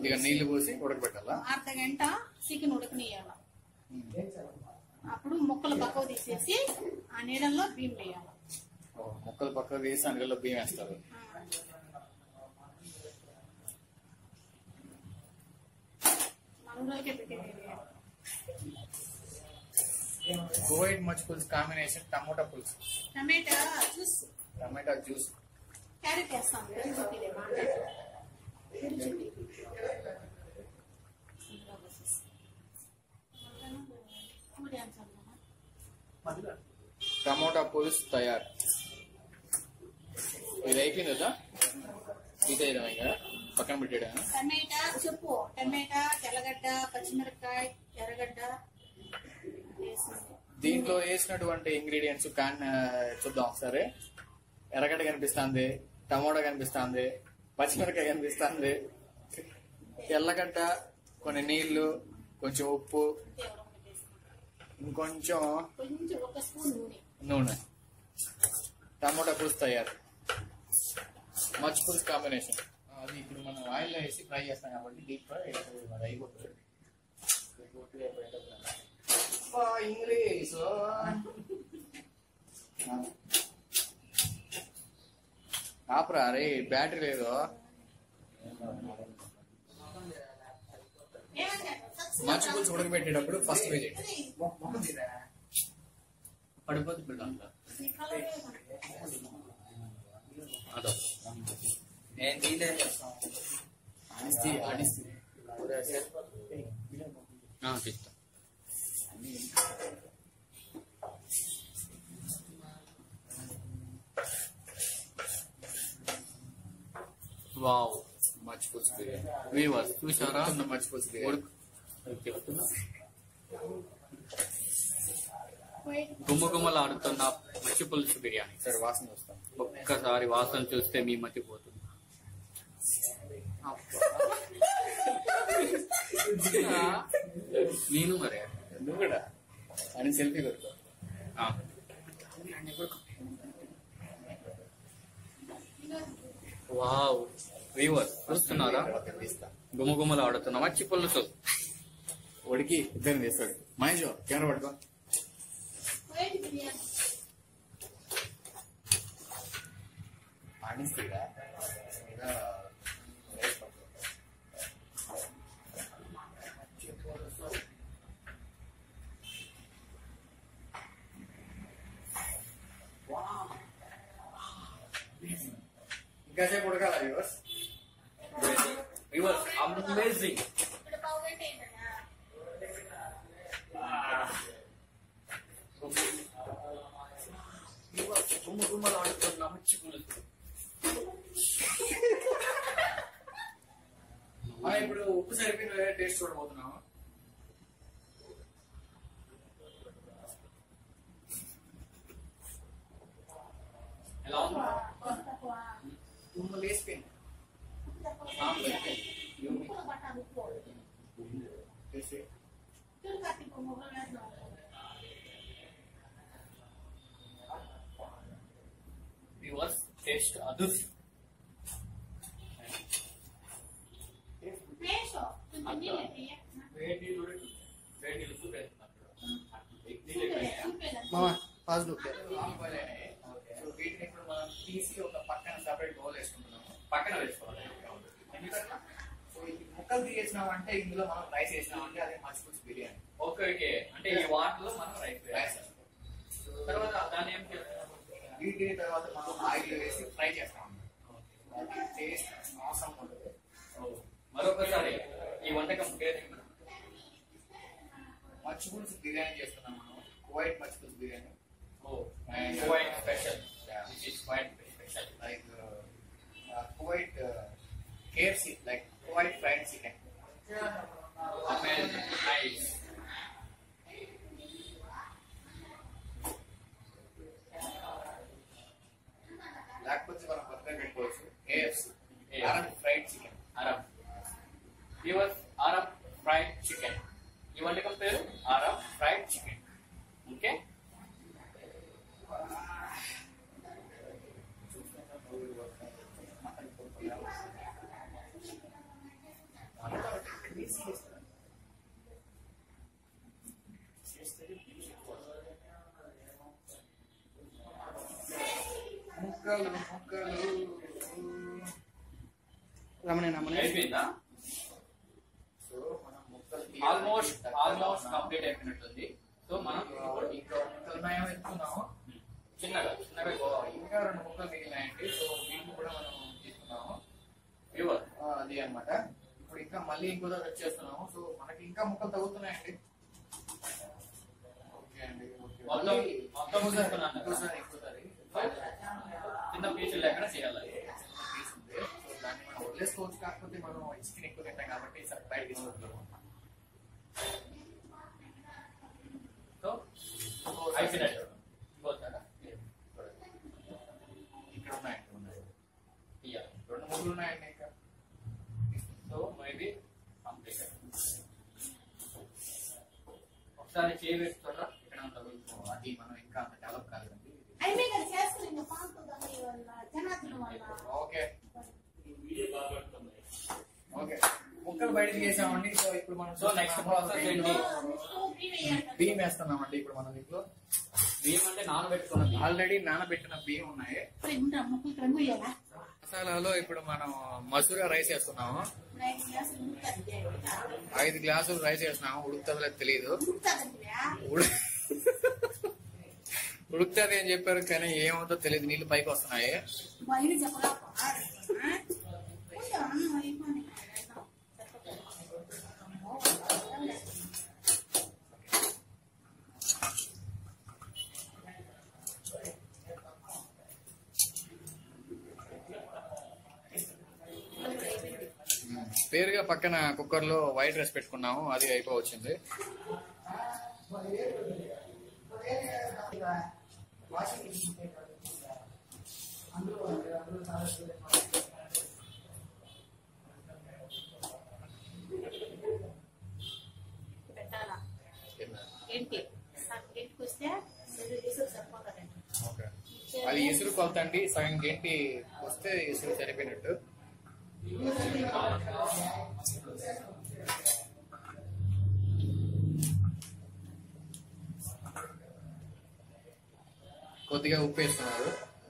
కొద్దిగా నీళ్లు పోసి ఉడకబెట్టాలా అర్ధ గంట చికెన్ ఉడకనియాల అప్పుడు ముక్కలు పక్కకు తీసేసి ఆ నీళ్ళల్లో బియ్యం వేయాలి ఓ, ముక్కలు పక్కకు తీసి అందులో బియ్యం వేస్తారు మన రోజుకే పెట్టేది కువైట్ మచ్చి పులుసు కాంబినేషన్ టమోటా పులుసు tomato juice tomato juice carrot వేస్తాం చుట్టిలే మాట టమోటా పులుసు తయారు ఇది అయిపోయింది కదా ఇదే ఇంకా పక్కన పెట్టాడా టమాటా చెప్పు టమాటా తెల్లగడ్డ పచ్చిమిరపకాయ ఎర్రగడ్డ వేసింది దీంట్లో వేసినటువంటి ఇంగ్రీడియంట్స్ కాన్ చూద్దాం ఒకసారి ఎర్రగడ్డ కనిపిస్తుంది టమోటా కనిపిస్తుంది పచ్చిమిరకాయ కనిపిస్తుంది తెల్లగడ్డ కొన్ని నీళ్లు కొంచెం ఉప్పు ఇంకొంచెం కొంచెం ఒక స్పూన్ నూనె నూనె టమోటా పులుసు తయారు మచ్చి పులుసు కాంబినేషన్ అది ఇప్పుడు మనం ఆయిల్ వేసి ఫ్రై చేస్తాం కాబట్టి డీప్ ఫ్రై అది అయిపోతుంది అబ్బా, ఇంగ్లీష్ ఆపరా అరే బ్యాటరీ లేదు మచ్చి పులుసు ఉడకబెట్టేటప్పుడు ఫస్ట్ వేజ్ పడిపోతుంది బిడ్డ అంతా అదో నేను తీలే అడిసి అడిసి తీస్తా వావ్ మచ్చి పులుసు బిర్యానీ వీవర్స్ చూసారా ఉడుకుతున్న మచ్చి పులుసు బిర్యానీ ఉడుకు చెప్తున్నా గుమ్మగుమ్మలాడుతున్న మచ్చి పులుసు బిర్యానీ సరే వాసన వస్తాం ఒక్కసారి వాసన చూస్తే మీ మతిపోతుంది నేను మరి నువ్వు కూడా అని సెల్ఫీ కొడుకో ఆ. వావ్ వీవర్స్ చూస్తున్నారా తీస్తా గుమ్మగుమ్మలాడుతున్న మచ్చి పులుసు ఉడికి ఇద్దరిని తీస్తాడు మహేష్ కెమెరా పట్టుకో బిర్యానీ ఆడిస్తుందా ఇంకా సేపు ఉడకాల వ్యూవర్స్ వీవర్స్ అమేజింగ్ ఇక్కడ పావు గంట అయిందన్నా గుమ్మగుమ్మలాడుతున్న మచ్చి పులుసు మనం ఇప్పుడు ఉప్పు సరిపోయిన టేస్ట్ చూడబోతున్నాము ఎలా ఉంది తక్కువ ఉప్పు లేసిపోయింది ఉప్పు పట్టాలి ఉప్పు వేసి చూడు కత్తి మొగ్గలు వేస్తున్నాం వ్యూవర్స్ టేస్ట్ అదుర్స్ పేస్ట్ కొంచెం నీళ్ళు వేయి. వేడి నీళ్ళు కూడా వేడి నీళ్ళు సూప్ వేస్తున్నారు చూపే, చూపేదా? పాజిటివ్ సో వీటిని ఇప్పుడు మనం తీసి ఒక పక్కన సపరేట్ బౌల్ వేసుకుంటున్నాము పక్కన వేసుకోవాలి ఎందుకంటే సో ఈ ముక్కలు తీసేసినామంటే ఇందులో మనం రైస్ వేసినామంటే అదే మచ్చిపులుసు బిర్యానీ ఓకే ఓకే అంటే ఈ వాటర్ లో మనం రైస్ రైస్ వేయాలి తర్వాత దాన్ని ఏం చేస్తాం వీటిని తర్వాత మనం ఆయిల్ వేసి ఫ్రై చేస్తాం టేస్ట్ అవసరం ఉంటుంది ఓ, మరొకసారి ఈ వంటకం పేరు ఏమన్నా? మచ్చిపులుసు బిర్యానీ చేస్తున్నాం మనం కువైట్ మచ్చిపులుసు బిర్యానీ ఓ quite special this is quite special like Kuwait KFC like Kuwait fried chicken amazing nice లేకపోతే మనం కొత్తగా పెట్టుకోవచ్చు KFC KFC. Arab fried chicken Arab viewers Arab fried chicken ఈ వంటకం పేరు అరబ్ ఫ్రైడ్ చికెన్ ఓకే ముక్కలు ముక్కలు రమణ రమణ అయిపోయిందా సో మనం ముక్కలు ఆల్మోస్ట్ ఆల్మోస్ట్ కంప్లీట్ అయిపోయినట్టుంది సో మనం ఇప్పుడు ఇంకా ముక్కలు ఉన్నాయో ఎత్తుకున్నాము చిన్నగా చిన్నగా ఓ, ఇంకా రెండు ముక్కలు మిగిలినాయండి సో వీటిని కూడా మనం తీసుకున్నాము వ్యూవర్ ఆ, అది అన్నమాట ఇప్పుడు ఇంకా మళ్ళీ ఇంకో దగ్గర వచ్చేస్తున్నాము సో మనకి ఇంకా ముక్కలు తగ్గుతున్నాయండి ఓకే అండి ఓకే మొత్తం- మళ్ళీ మొత్తం ఇంకోసారి తీసుకున్నాను. ఇంకోసారి ఇంకోసారి చిన్న పీసులు లేకుండా చేయాలి పీస్ ఉంది. సో దాన్ని మనం వదిలేసుకోవచ్చు కాకపోతే మనం చికెన్ ఎక్కువ తింటాం కాబట్టి ఈసారి బయట తీసుకుంటాం సో అయిపోయినట్టు ఇంకోసారా ఇక్కడ ఉన్నాయండి ఉన్నాయి ఇయ్యాలి రెండు ముక్కలు ఉన్నాయండి ఇంకా సో మేబీ కంప్లీట్ ఒకసారి చేయి వేస్తుండ్రా ఇక్కడ అంతా సో అది మనం ఇంకా అంత డెవలప్ కాలేదండి అయిపోయి కదా చేస్తాను ఇంకా పాల్గొదాం వల్ల జనార్దన వల్ల ఓకే ఓకే ముక్కలు బయట తీసామండి సో ఇప్పుడు మనం So, next process ఏంటి? బియ్యం వేస్తున్నామండి ఇప్పుడు మనం దీంట్లో బియ్యం అంటే నానబెట్టుకున్న బియ్యం ఆల్రెడీ నానబెట్టిన బియ్యం ఉన్నాయి ముక్కలు రెండు వేయాలా మసాలాలో ఇప్పుడు మనం మసూరా రైస్ వేస్తున్నాము ఐదు గ్లాసులు ఉడుకుతుంది ఐదు గ్లాసులు రైస్ వేస్తున్నాము ఉడుకుతుందో లేదో తెలియదు ఉడుకుతుందిరా ఉడు- ఉడుకుతుంది అని చెప్పారు కానీ ఏమవుతుందో తెలియదు నీళ్లు పైకి వస్తున్నాయి బయట చెప్పగా అన్నం అయిపోయింది పేరుగా పక్కన కుక్కర్ లో వైట్ రైస్ పెట్టుకున్నాము అది అయిపోవచ్చింది పెట్టాలా ఏంటి ఏంటికి వస్తే రెండు తీసుకు సరిపోతారండి ఓకే అది ఇసురు కొలత అండి సగం గంటి వస్తే ఇసురు సరిపోయినట్టు కొద్దిగా ఉప్పు వేస్తున్నారు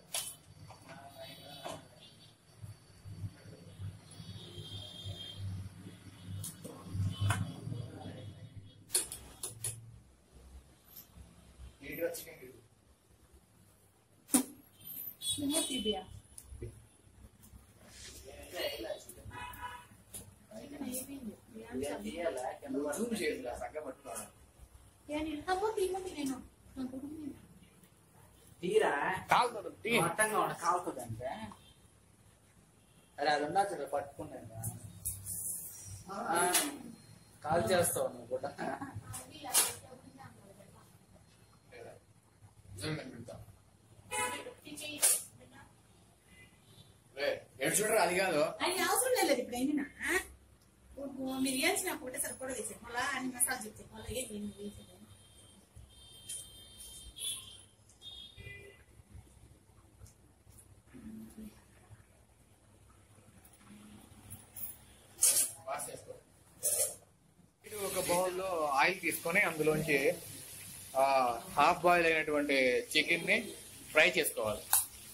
నీట్గా చికెన్ గిరి. నువ్వు తీబియా జూమ్ చేయాలి సగ్గ పట్టుకోవాలి నేను తీరా కాలుతుంది తీ. మట్టంగా ఉండ కాలుతుందంటే అరే అది ఉన్నా చూడ పట్టుకున్నాను కాల్ చేస్తావు నువ్వు కూడా జూమ్ కనిపెడతాం. రే, ఎటు చూడరా అది కాదు అది అవసరం లేదు ఇప్పుడు అయినా మీరు వేసిన ఒకటే సరిపడా వేసారు మళ్ళీ అన్ని మసాలా చెప్తాయి మళ్ళీ ఏం నేను వేసేది వాష్ చేసుకో. ఇది ఒక బౌల్లో ఆయిల్ తీసుకొని అందులోంచి హాఫ్ బాయిల్ అయినటువంటి చికెన్ ని ఫ్రై చేసుకోవాలి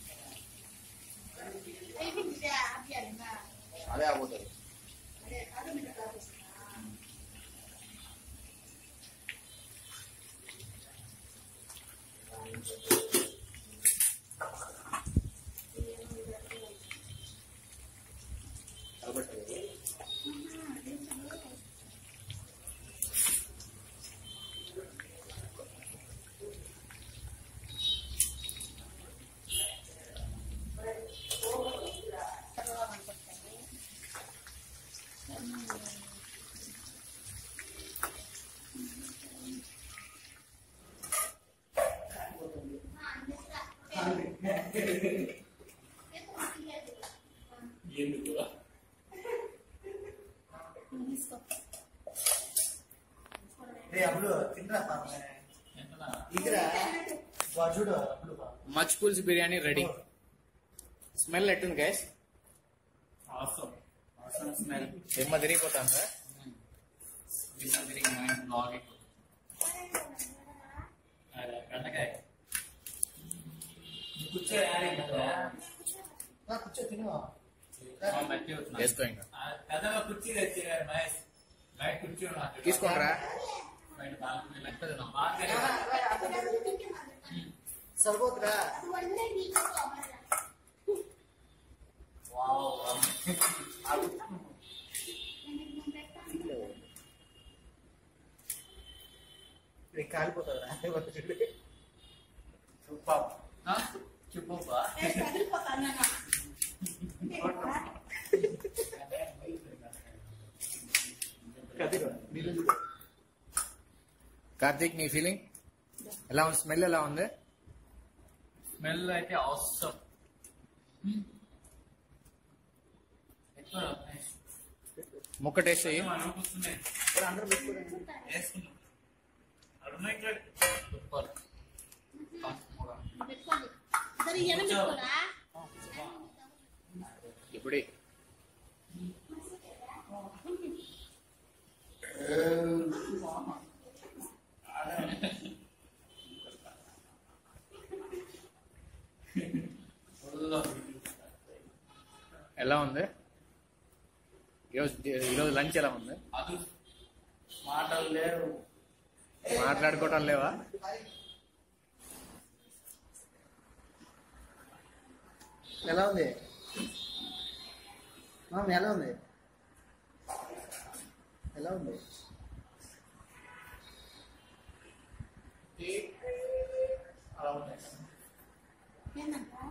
అయిపోయింది ఆపియాలి అదే అవ్వదు అదే అదే మీరు కావచ్చు రే అప్పుడు తింటరా ఇదిరా వాడు చూడు అప్పుడు మచ్ పులుసు బిర్యానీ రెడీ స్మెల్ ఎట్టుంది గైస్ అవసరం స్మెల్ దిమ్మ తిరిగిపోతాను బిన్న తిరిగి మైండ్ బ్లాగ్ బెండకాయ కూర్చో యాడ్ మెత్తి అవుతున్నా వేసుకో ఇంకా పెద్దగా కుర్చీ తెచ్చారు మహేష్ బయట కూర్చో తీసుకోండిరా బయట బాగా మెత్తది నా సరిపోతురా కాలిపోతుందిరా సూపర్ చెప్పబ్బా తగిలిపోతాను నేను. కార్తీక్ నీ ఫీలింగ్ ఎలా ఉంది స్మెల్ ఎలా ఉంది స్మెల్ అయితే అవసరం ఎక్కువ ముక్క టేస్ట్ చెయ్యి అనుకుంటున్నాయి వేసుకున్నాం సూపర్ పెట్టుకోండి సరే ఎనం పెట్టుకోరా ఇప్పుడే ఎలా ఉంది ఈరోజు ఈరోజు లంచ్ ఎలా ఉంది అది మాటలు లేవు మాట్లాడుకోవటం లేవా ఎలా ఉంది మామ ఎలా ఉంది ఎలా ఉంది అలా ఉంది ఏంటంట